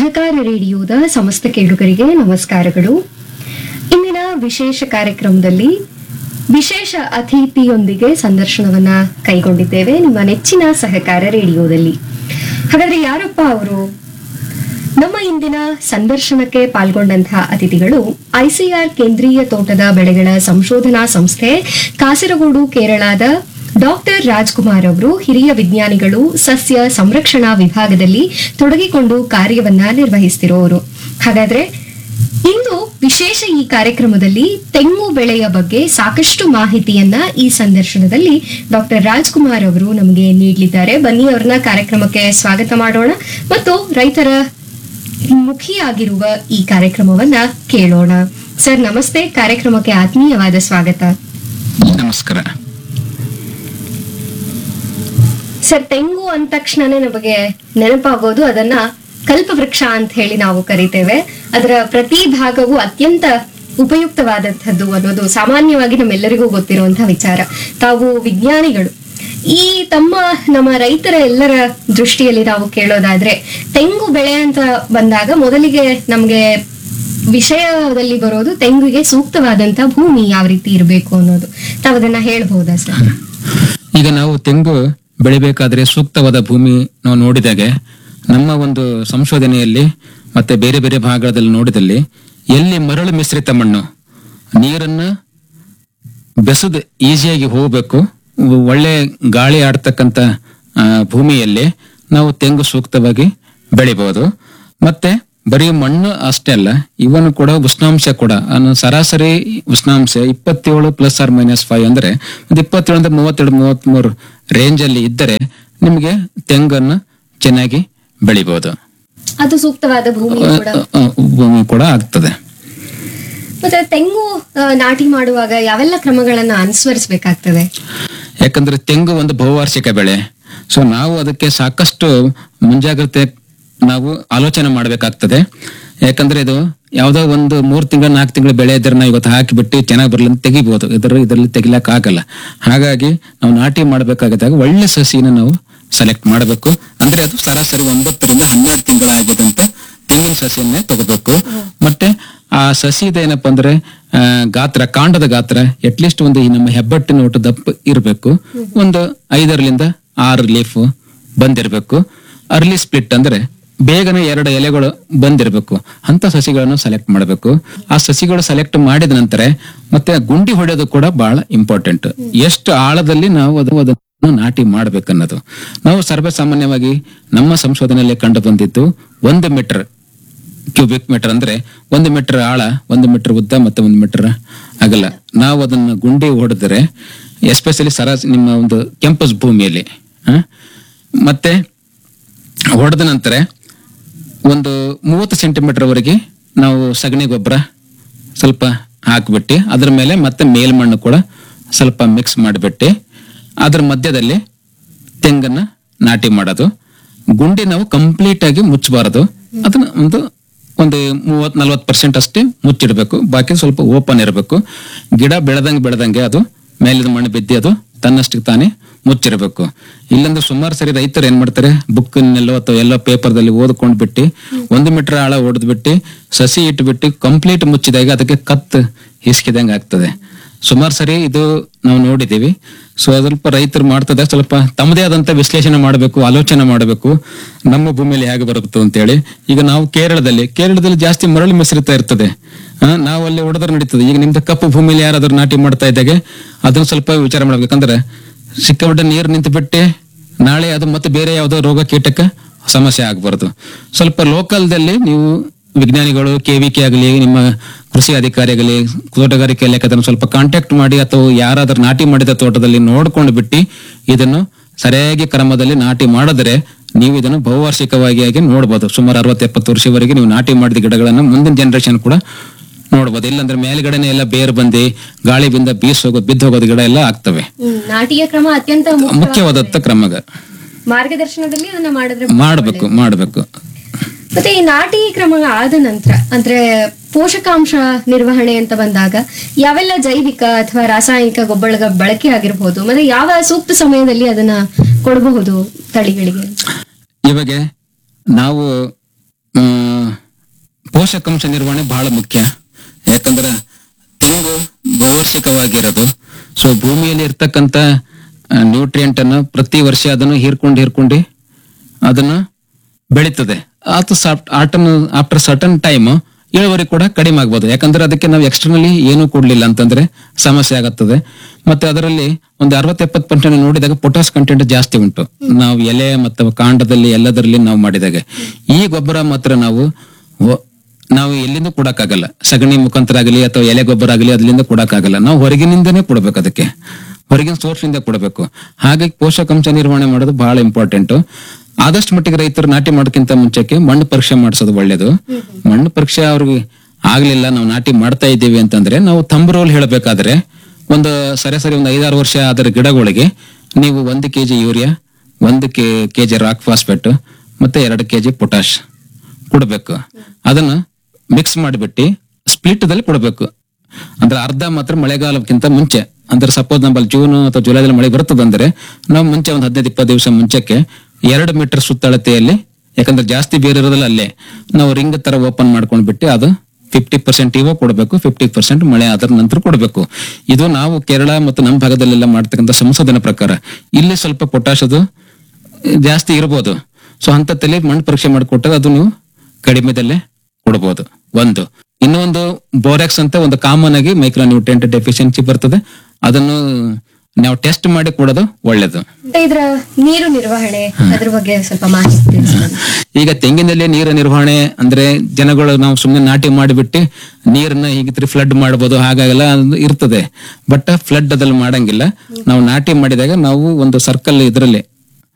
ಸಹಕಾರ ರೇಡಿಯೋದ ಸಮಸ್ತ ಕೇಳುಗರಿಗೆ ನಮಸ್ಕಾರಗಳು ಇಂದಿನ ವಿಶೇಷ ಕಾರ್ಯಕ್ರಮದಲ್ಲಿ ವಿಶೇಷ ಅತಿಥಿಯೊಂದಿಗೆ ಸಂದರ್ಶನವನ್ನ ಕೈಗೊಂಡಿದ್ದೇವೆ ನಿಮ್ಮ ನೆಚ್ಚಿನ ಸಹಕಾರ ರೇಡಿಯೋದಲ್ಲಿ ಹಾಗಾದ್ರೆ ಯಾರಪ್ಪ ಅವರು ನಮ್ಮ ಇಂದಿನ ಸಂದರ್ಶನಕ್ಕೆ ಪಾಲ್ಗೊಂಡಂತಹ ಅತಿಥಿಗಳು ಐಸಿಆರ್ ಕೇಂದ್ರೀಯ ತೋಟದ ಬೆಳೆಗಳ ಸಂಶೋಧನಾ ಸಂಸ್ಥೆ ಕಾಸರಗೋಡು ಕೇರಳದ ಡಾಕ್ಟರ್ ರಾಜ್ಕುಮಾರ್ ಅವರು ಹಿರಿಯ ವಿಜ್ಞಾನಿಗಳು ಸಸ್ಯ ಸಂರಕ್ಷಣಾ ವಿಭಾಗದಲ್ಲಿ ತೊಡಗಿಕೊಂಡು ಕಾರ್ಯವನ್ನ ನಿರ್ವಹಿಸ್ತಿರೋರು ಹಾಗಾದ್ರೆ ಇಂದು ವಿಶೇಷ ಈ ಕಾರ್ಯಕ್ರಮದಲ್ಲಿ ತೆಂಗು ಬೆಳೆಯ ಬಗ್ಗೆ ಸಾಕಷ್ಟು ಮಾಹಿತಿಯನ್ನ ಈ ಸಂದರ್ಶನದಲ್ಲಿ ಡಾಕ್ಟರ್ ರಾಜ್ಕುಮಾರ್ ಅವರು ನಮಗೆ ನೀಡಲಿದ್ದಾರೆ ಬನ್ನಿ ಅವ್ರನ್ನ ಕಾರ್ಯಕ್ರಮಕ್ಕೆ ಸ್ವಾಗತ ಮಾಡೋಣ ಮತ್ತು ರೈತರ ಮುಖಿಯಾಗಿರುವ ಈ ಕಾರ್ಯಕ್ರಮವನ್ನ ಕೇಳೋಣ ಸರ್ ನಮಸ್ತೆ ಕಾರ್ಯಕ್ರಮಕ್ಕೆ ಆತ್ಮೀಯವಾದ ಸ್ವಾಗತ ನಮಸ್ಕಾರ ಸರ್ ತೆಂಗು ಅಂದ ತಕ್ಷಣನೇ ನಮಗೆ ನೆನಪಾಗೋದು ಅದನ್ನ ಕಲ್ಪವೃಕ್ಷ ಅಂತ ಹೇಳಿ ನಾವು ಕರಿತೇವೆ ಅದರ ಪ್ರತಿ ಭಾಗವು ಅತ್ಯಂತ ಉಪಯುಕ್ತವಾದಂಥದ್ದು ಅನ್ನೋದು ಸಾಮಾನ್ಯವಾಗಿ ನಮ್ಮೆಲ್ಲರಿಗೂ ಗೊತ್ತಿರುವಂತಹ ವಿಚಾರ ತಾವು ವಿಜ್ಞಾನಿಗಳು ಈ ತಮ್ಮ ನಮ್ಮ ರೈತರ ಎಲ್ಲರ ದೃಷ್ಟಿಯಲ್ಲಿ ನಾವು ಕೇಳೋದಾದ್ರೆ ತೆಂಗು ಬೆಳೆ ಅಂತ ಬಂದಾಗ ಮೊದಲಿಗೆ ನಮ್ಗೆ ವಿಷಯದಲ್ಲಿ ಬರೋದು ತೆಂಗಿಗೆ ಸೂಕ್ತವಾದಂತ ಭೂಮಿ ಯಾವ ರೀತಿ ಇರಬೇಕು ಅನ್ನೋದು ತಾವು ಅದನ್ನ ಹೇಳ್ಬಹುದಾ ಸರ್ ಈಗ ನಾವು ತೆಂಗು ಬೆಳಿಬೇಕಾದ್ರೆ ಸೂಕ್ತವಾದ ಭೂಮಿ ನಾವು ನೋಡಿದಾಗೆ ನಮ್ಮ ಒಂದು ಸಂಶೋಧನೆಯಲ್ಲಿ ಮತ್ತೆ ಬೇರೆ ಬೇರೆ ಭಾಗದಲ್ಲಿ ನೋಡಿದಲ್ಲಿ ಎಲ್ಲಿ ಮರಳು ಮಿಶ್ರಿತ ಮಣ್ಣು ನೀರನ್ನ ಬೆಸದ್ ಈಸಿಯಾಗಿ ಹೋಗಬೇಕು ಒಳ್ಳೆ ಗಾಳಿ ಆಡ್ತಕ್ಕಂಥ ಆ, ಭೂಮಿಯಲ್ಲಿ ನಾವು ತೆಂಗು ಸೂಕ್ತವಾಗಿ ಬೆಳಿಬಹುದು ಮತ್ತೆ ಬರೀ ಮಣ್ಣು ಅಷ್ಟೇ ಅಲ್ಲ ಇವನು ಕೂಡ ಉಷ್ಣಾಂಶ ಕೂಡ ಅನ್ನು ಸರಾಸರಿ ಉಷ್ಣಾಂಶ ಇಪ್ಪತ್ತೇಳು ಪ್ಲಸ್ ಆರ್ ಮೈನಸ್ ಫೈವ್ ಅಂದ್ರೆ ಒಂದು ಇಪ್ಪತ್ತೇಳರಿಂದ ಮೂವತ್ತೆರಡು ಮೂವತ್ಮೂರು ರೇಂಜ್ ಅಲ್ಲಿ ಇದ್ದರೆ ನಿಮಗೆ ತೆಂಗನ್ನು ಚೆನ್ನಾಗಿ ಬೆಳಿಬಹುದು ಅದು ಸೂಕ್ತವಾದ ಭೂಮಿ ಕೂಡ ಆ, ಭೂಮಿ ಕೂಡ ಆಗ್ತದೆ ಮತ್ತೆ ತೆಂಗು ಆ, ನಾಟಿ ಮಾಡುವಾಗ ಯಾವೆಲ್ಲ ಕ್ರಮಗಳನ್ನ ಅನುಸರಿಸಬೇಕಾಗ್ತದೆ ಯಾಕಂದ್ರೆ ತೆಂಗು ಒಂದು ಬಹುವಾರ್ಷಿಕ ಬೆಳೆ ಸೊ ನಾವು ಅದಕ್ಕೆ ಸಾಕಷ್ಟು ಮುಂಜಾಗ್ರತೆ ನಾವು ಆಲೋಚನೆ ಮಾಡಬೇಕಾಗ್ತದೆ ಯಾಕಂದ್ರೆ ಇದು ಯಾವುದೋ ಒಂದು ಮೂರ್ ತಿಂಗಳ ನಾಲ್ಕು ತಿಂಗಳ ಬೆಳೆ ಇದ್ರೆ ನಾವು ಇವತ್ತು ಹಾಕಿಬಿಟ್ಟು ಚೆನ್ನಾಗಿ ಬರಲಿ ಅಂತ ತೆಗಿಬಹುದು ಇದರ ಇದರಲ್ಲಿ ತೆಗಿಲಕ್ ಆಗಲ್ಲ ಹಾಗಾಗಿ ನಾವು ನಾಟಿ ಮಾಡಬೇಕಾಗಿದ್ದಾಗ ಒಳ್ಳೆ ಸಸಿನ ನಾವು ಸೆಲೆಕ್ಟ್ ಮಾಡಬೇಕು ಅಂದ್ರೆ ಅದು ಸರಾಸರಿ ಒಂಬತ್ತರಿಂದ ಹನ್ನೆರಡು ತಿಂಗಳಾಗಿದ್ದಂತ ತೆಂಗಿನ ಸಸಿಯನ್ನೇ ತಗೋಬೇಕು ಮತ್ತೆ ಆ ಸಸಿದ ಏನಪ್ಪಾ ಅಂದ್ರೆ ಆ, ಗಾತ್ರ ಕಾಂಡದ ಗಾತ್ರ ಅಟ್ಲೀಸ್ಟ್ ಒಂದು ಈ ನಮ್ಮ ಹೆಬ್ಬಟ್ಟಿನ ಒಟ್ಟು ದಪ್ಪ ಇರಬೇಕು ಒಂದು ಐದರಲಿಂದ ಆರು ಲೀಫ್ ಬಂದಿರಬೇಕು ಅರ್ಲಿ ಸ್ಪ್ಲಿಟ್ ಅಂದ್ರೆ ಬೇಗನೆ ಎರಡು ಎಲೆಗಳು ಬಂದಿರಬೇಕು ಅಂತ ಸಸಿಗಳನ್ನು ಸೆಲೆಕ್ಟ್ ಮಾಡಬೇಕು ಆ ಸಸಿಗಳು ಸೆಲೆಕ್ಟ್ ಮಾಡಿದ ನಂತರ ಮತ್ತೆ ಗುಂಡಿ ಹೊಡೆಯೋದು ಕೂಡ ಬಹಳ ಇಂಪಾರ್ಟೆಂಟ್ ಎಷ್ಟು ಆಳದಲ್ಲಿ ನಾವು ಅದು ಅದನ್ನು ನಾಟಿ ಮಾಡ್ಬೇಕನ್ನೋದು ನಾವು ಸರ್ವೇ ಸಾಮಾನ್ಯವಾಗಿ ನಮ್ಮ ಸಂಶೋಧನೆಯಲ್ಲಿ ಕಂಡು ಬಂದಿದ್ದು ಒಂದು ಮೀಟರ್ ಕ್ಯೂಬಿಕ್ ಮೀಟರ್ ಅಂದ್ರೆ ಒಂದು ಮೀಟರ್ ಆಳ ಒಂದು ಮೀಟರ್ ಉದ್ದ ಮತ್ತೆ ಒಂದು ಮೀಟರ್ ಅಗಲ ನಾವು ಅದನ್ನು ಗುಂಡಿ ಹೊಡೆದ್ರೆ ಎಸ್ಪೆಷಲಿ ಸರಾಸ ನಿಮ್ಮ ಒಂದು ಕೆಂಪಸ್ ಭೂಮಿಯಲ್ಲಿ ಆ, ಮತ್ತೆ ಹೊಡೆದ ನಂತರ ಒಂದು ಮೂವತ್ತು ಸೆಂಟಿಮೀಟರ್ ವರೆಗೆ ನಾವು ಸಗಣಿ ಗೊಬ್ಬರ ಸ್ವಲ್ಪ ಹಾಕ್ಬಿಟ್ಟು ಅದ್ರ ಮೇಲೆ ಮತ್ತೆ ಮೇಲ್ಮಣ್ಣು ಕೂಡ ಸ್ವಲ್ಪ ಮಿಕ್ಸ್ ಮಾಡಿಬಿಟ್ಟು ಅದ್ರ ಮಧ್ಯದಲ್ಲಿ ತೆಂಗನ್ನ ನಾಟಿ ಮಾಡೋದು ಗುಂಡಿ ನಾವು ಕಂಪ್ಲೀಟ್ ಆಗಿ ಮುಚ್ಚಬಾರದು ಅದನ್ನ ಒಂದು ಒಂದು ಮೂವತ್ ನಲ್ವತ್ತು ಪರ್ಸೆಂಟ್ ಅಷ್ಟೇ ಮುಚ್ಚಿಡ್ಬೇಕು ಬಾಕಿ ಸ್ವಲ್ಪ ಓಪನ್ ಇರಬೇಕು ಗಿಡ ಬೆಳೆದಂಗೆ ಬೆಳೆದಂಗೆ ಅದು ಮೇಲಿದ ಮಣ್ಣು ಬಿದ್ದಿ ಅದು ತನ್ನಷ್ಟಕ್ಕೆ ತಾನೇ ಮುಚ್ಚಿರಬೇಕು ಇಲ್ಲಂದ್ರೆ ಸುಮಾರು ಸರಿ ರೈತರು ಏನ್ ಮಾಡ್ತಾರೆ ಬುಕ್ನೆಲ್ಲೋ ಅಥವಾ ಎಲ್ಲೋ ಪೇಪರ್ದಲ್ಲಿ ಓದ್ಕೊಂಡ್ ಬಿಟ್ಟು ಒಂದು ಮೀಟರ್ ಆಳ ಹೊಡೆದ್ಬಿಟ್ಟು ಸಸಿ ಇಟ್ಬಿಟ್ಟು ಕಂಪ್ಲೀಟ್ ಮುಚ್ಚಿದಾಗ ಅದಕ್ಕೆ ಕತ್ ಹಿಸ್ಕಿದಂಗೆ ಆಗ್ತದೆ ಸುಮಾರು ಸರಿ ಇದು ನಾವು ನೋಡಿದೀವಿ ಸೊ ಸ್ವಲ್ಪ ರೈತರು ಮಾಡ್ತದೆ ಸ್ವಲ್ಪ ತಮ್ಮದೇ ಆದಂತ ವಿಶ್ಲೇಷಣೆ ಮಾಡಬೇಕು ಆಲೋಚನೆ ಮಾಡಬೇಕು ನಮ್ಮ ಭೂಮಿಯಲ್ಲಿ ಹೇಗೆ ಬರುತ್ತೆ ಅಂತೇಳಿ ಈಗ ನಾವು ಕೇರಳದಲ್ಲಿ ಕೇರಳದಲ್ಲಿ ಜಾಸ್ತಿ ಮರಳು ಮಿಶ್ರಿತ ಇರ್ತದೆ ಆ, ನಾವು ಅಲ್ಲಿ ಹೊಡೆದ್ರೆ ನಡೀತದೆ ಈಗ ನಿಮ್ದು ಕಪ್ಪು ಭೂಮಿಯಲ್ಲಿ ಯಾರಾದ್ರೂ ನಾಟಿ ಮಾಡ್ತಾ ಇದ್ದಾಗೆ ಅದನ್ನ ಸ್ವಲ್ಪ ವಿಚಾರ ಮಾಡ್ಬೇಕಂದ್ರೆ ಸಿಕ್ಕಾಪಟ್ಟೆ ನೀರು ನಿಂತು ಬಿಟ್ಟೆ ನಾಳೆ ಅದು ಮತ್ತೆ ಬೇರೆ ಯಾವುದೋ ರೋಗ ಕೀಟಕ್ಕೆ ಸಮಸ್ಯೆ ಆಗಬಾರ್ದು ಸ್ವಲ್ಪ ಲೋಕಲ್ದಲ್ಲಿ ನೀವು ವಿಜ್ಞಾನಿಗಳು ಕೆ ವಿ ಕೆ ಆಗಲಿ ನಿಮ್ಮ ಕೃಷಿ ಅಧಿಕಾರಿ ಆಗಲಿ ತೋಟಗಾರಿಕೆ ಇಲಾಖೆ ಸ್ವಲ್ಪ ಕಾಂಟ್ಯಾಕ್ಟ್ ಮಾಡಿ ಅಥವಾ ಯಾರಾದ್ರೂ ನಾಟಿ ಮಾಡಿದ ತೋಟದಲ್ಲಿ ನೋಡ್ಕೊಂಡು ಬಿಟ್ಟು ಇದನ್ನು ಸರಿಯಾಗಿ ಕ್ರಮದಲ್ಲಿ ನಾಟಿ ಮಾಡಿದ್ರೆ ನೀವು ಇದನ್ನು ಬಹುವಾರ್ಷಿಕವಾಗಿ ಆಗಿ ನೋಡ್ಬೋದು ಸುಮಾರು ಅರವತ್ತು ಎಪ್ಪತ್ತು ವರ್ಷವರೆಗೆ ನೀವು ನಾಟಿ ಮಾಡಿದ ಗಿಡಗಳನ್ನು ಮುಂದಿನ ಜನರೇಷನ್ ಕೂಡ ನೋಡ್ಬೋದು ಇಲ್ಲಾಂದ್ರೆ ಮೇಲ್ಗಡೆನೆ ಎಲ್ಲ ಬೇರ್ ಬಂದು ಗಾಳಿ ಬಿಂದ ಬೀಸ್ ಹೋಗೋದು ಬಿದ್ದು ಹೋಗೋದು ಗಿಡ ಎಲ್ಲ ಆಗ್ತವೆ ಹ್ಮ್, ನಾಟಿಯ ಕ್ರಮ ಅತ್ಯಂತ ಮುಖ್ಯ ಮುಖ್ಯವಾದಂತ ಕ್ರಮಗ ಮಾರ್ಗದರ್ಶನದಲ್ಲಿ ಅದನ್ನ ಮಾಡಿದ್ರೆ ಮಾಡಬೇಕು ಮಾಡಬೇಕು ಮತ್ತೆ ಈ ನಾಟಿ ಕ್ರಮ ಆದ ನಂತರ ಅಂದ್ರೆ ಪೋಷಕಾಂಶ ನಿರ್ವಹಣೆ ಅಂತ ಬಂದಾಗ ಯಾವೆಲ್ಲ ಜೈವಿಕ ಅಥವಾ ರಾಸಾಯನಿಕ ಗೊಬ್ಬರ ಬಳಕೆ ಆಗಿರಬಹುದು ಮತ್ತೆ ಯಾವ ಸೂಕ್ತ ಸಮಯದಲ್ಲಿ ಅದನ್ನ ಕೊಡಬಹುದು ತಳಿಗಳಿಗೆ ಇವಾಗ ನಾವು ಆ, ಪೋಷಕಾಂಶ ನಿರ್ವಹಣೆ ಬಹಳ ಮುಖ್ಯ ಯಾಕಂದ್ರೆ ತೆಂಗು ಬಹುವಾರ್ಷಿಕವಾಗಿರೋದು ಸೊ ಭೂಮಿಯಲ್ಲಿ ಇರ್ತಕ್ಕಂಥ ನ್ಯೂಟ್ರಿಯೆಂಟ್ ಅನ್ನು ಪ್ರತಿ ವರ್ಷ ಅದನ್ನು ಹೀರ್ಕೊಂಡು ಹೀರ್ಕೊಂಡು ಅದನ್ನು ಬೆಳೀತದೆ ಆತ ಆಟನ್ ಆಫ್ಟರ್ ಸರ್ಟನ್ ಟೈಮ್ ಇಳುವರಿ ಕೂಡ ಕಡಿಮೆ ಆಗ್ಬೋದು ಯಾಕಂದ್ರೆ ಅದಕ್ಕೆ ನಾವು ಎಕ್ಸ್ಟರ್ನಲಿ ಏನು ಕೊಡ್ಲಿಲ್ಲ ಅಂತಂದ್ರೆ ಸಮಸ್ಯೆ ಆಗತ್ತದೆ ಮತ್ತೆ ಅದರಲ್ಲಿ ಒಂದು ಅರವತ್ತು ಎಪ್ಪತ್ತು ಪರ್ಸೆಂಟ್ ನೋಡಿದಾಗ ಪೊಟಾಸ್ ಕಂಟೆಂಟ್ ಜಾಸ್ತಿ ಉಂಟು ನಾವು ಎಲೆ ಮತ್ತು ಕಾಂಡದಲ್ಲಿ ಎಲ್ಲದರಲ್ಲಿ ನಾವು ಮಾಡಿದಾಗ ಈ ಗೊಬ್ಬರ ಮಾತ್ರ ನಾವು ಒ- ನಾವು ಎಲ್ಲಿಂದ ಕೊಡಕ್ಕಾಗಲ್ಲ ಸಗಣಿ ಮುಖಾಂತರ ಆಗಲಿ ಅಥವಾ ಎಲೆ ಗೊಬ್ಬರ ಆಗಲಿ ಅದರಿಂದ ಕೊಡಕ್ಕಾಗಲ್ಲ ನಾವು ಹೊರಗಿನಿಂದನೇ ಕೊಡಬೇಕು ಅದಕ್ಕೆ ಹೊರಗಿನ ಸೋರ್ಸ್ ಇಂದ ಕೊಡಬೇಕು ಹಾಗಾಗಿ ಪೋಷಕಾಂಶ ನಿರ್ವಹಣೆ ಮಾಡೋದು ಬಹಳ ಇಂಪಾರ್ಟೆಂಟ್ ಆದಷ್ಟು ಮಟ್ಟಿಗೆ ರೈತರು ನಾಟಿ ಮಾಡೋಕ್ಕಿಂತ ಮುಂಚೆಗೆ ಮಣ್ಣು ಪರೀಕ್ಷೆ ಮಾಡಿಸೋದು ಒಳ್ಳೇದು ಮಣ್ಣು ಪರೀಕ್ಷೆ ಅವ್ರಿಗೆ ಆಗ್ಲಿಲ್ಲ ನಾವು ನಾಟಿ ಮಾಡ್ತಾ ಇದ್ದೀವಿ ಅಂತಂದ್ರೆ ನಾವು ಥಂಬ್ ರೋಲ್ ಹೇಳಬೇಕಾದ್ರೆ ಒಂದು ಸರಾಸರಿ ಒಂದು ಐದಾರು ವರ್ಷ ಅದರ ಗಿಡಗಳಿಗೆ ನೀವು ಒಂದು ಕೆಜಿ ಯೂರಿಯಾ ಒಂದು ಕೆ ಕೆಜಿ ರಾಕ್ ಫಾಸ್ಫೇಟ್ ಮತ್ತೆ ಎರಡು ಕೆಜಿ ಪೊಟಾಶ್ ಕೊಡಬೇಕು ಅದನ್ನ ಮಿಕ್ಸ್ ಮಾಡಿಬಿಟ್ಟು ಸ್ಪ್ಲಿಟ್ ದಲ್ಲಿ ಕೊಡಬೇಕು ಅಂದ್ರೆ ಅರ್ಧ ಮಾತ್ರ ಮಳೆಗಾಲಕ್ಕಿಂತ ಮುಂಚೆ ಅಂದ್ರೆ ಸಪೋಸ್ ನಮ್ಮಲ್ಲಿ ಜೂನ್ ಅಥವಾ ಜುಲೈದಲ್ಲಿ ಮಳೆ ಬರ್ತದಂದ್ರೆ ನಾವು ಮುಂಚೆ ಒಂದು ಹದಿನೈದು ಇಪ್ಪತ್ತು ದಿವಸ ಮುಂಚೆಕ್ಕೆ ಎರಡು ಮೀಟರ್ ಸುತ್ತಳತೆಯಲ್ಲಿ ಯಾಕಂದ್ರೆ ಜಾಸ್ತಿ ಬೇರೆ ಇರೋದಿಲ್ಲ ಅಲ್ಲೇ ನಾವು ರಿಂಗ್ ತರ ಓಪನ್ ಮಾಡ್ಕೊಂಡ್ ಬಿಟ್ಟು ಅದು ಫಿಫ್ಟಿ ಪರ್ಸೆಂಟ್ ಇವಾಗ ಕೊಡಬೇಕು ಫಿಫ್ಟಿ ಪರ್ಸೆಂಟ್ ಮಳೆ ಆದ ನಂತರ ಕೊಡಬೇಕು ಇದು ನಾವು ಕೇರಳ ಮತ್ತು ನಮ್ಮ ಭಾಗದಲ್ಲೆಲ್ಲ ಮಾಡ್ತಕ್ಕಂಥ ಸಂಶೋಧನೆ ಪ್ರಕಾರ ಇಲ್ಲಿ ಸ್ವಲ್ಪ ಪೊಟ್ಯಾಶ್ ಅದು ಜಾಸ್ತಿ ಇರ್ಬೋದು ಸೊ ಅಂತಲ್ಲಿ ಮಣ್ಣು ಪರೀಕ್ಷೆ ಮಾಡಿಕೊಟ್ಟಾಗ ಅದು ನೀವು ಕಡಿಮೆದಲ್ಲೇ ಕೊಡಬಹುದು ಒಂದು ಇನ್ನೊಂದು ಬೋರಾಕ್ಸ್ ಅಂತ ಒಂದು ಕಾಮನ್ ಆಗಿ ಮೈಕ್ರೋ ನ್ಯೂಟ್ರಿಯೆಂಟ್ ಡೆಫಿಷಿಯನ್ಸಿ ಬರ್ತದೆ ಅದನ್ನು ನಾವು ಟೆಸ್ಟ್ ಮಾಡಿ ಕೊಡೋದು ಒಳ್ಳೇದು ಮತ್ತೆ ಇದ್ರ ನೀರು ನಿರ್ವಹಣೆ ಅದ್ರ ಬಗ್ಗೆ ಸ್ವಲ್ಪ ಮಾಹಿತಿ ತಿಳಿಸಿ ನಮ್ಗೆ. ಈಗ ತೆಂಗಿನಲ್ಲಿ ನೀರ ನಿರ್ವಹಣೆ ಅಂದ್ರೆ ಜನಗಳು ನಾವು ಸುಮ್ಮನೆ ನಾಟಿ ಮಾಡಿಬಿಟ್ಟು ನೀರನ್ನ ಹೀಗೆ ಫ್ಲಡ್ ಮಾಡಬಹುದು ಹಾಗಾಗೆಲ್ಲ ಅದು ಇರ್ತದೆ ಬಟ್ ಫ್ಲಡ್ ಅದ್ರಲ್ಲಿ ಮಾಡಂಗಿಲ್ಲ ನಾವು ನಾಟಿ ಮಾಡಿದಾಗ ನಾವು ಒಂದು ಸರ್ಕಲ್ ಇದರಲ್ಲಿ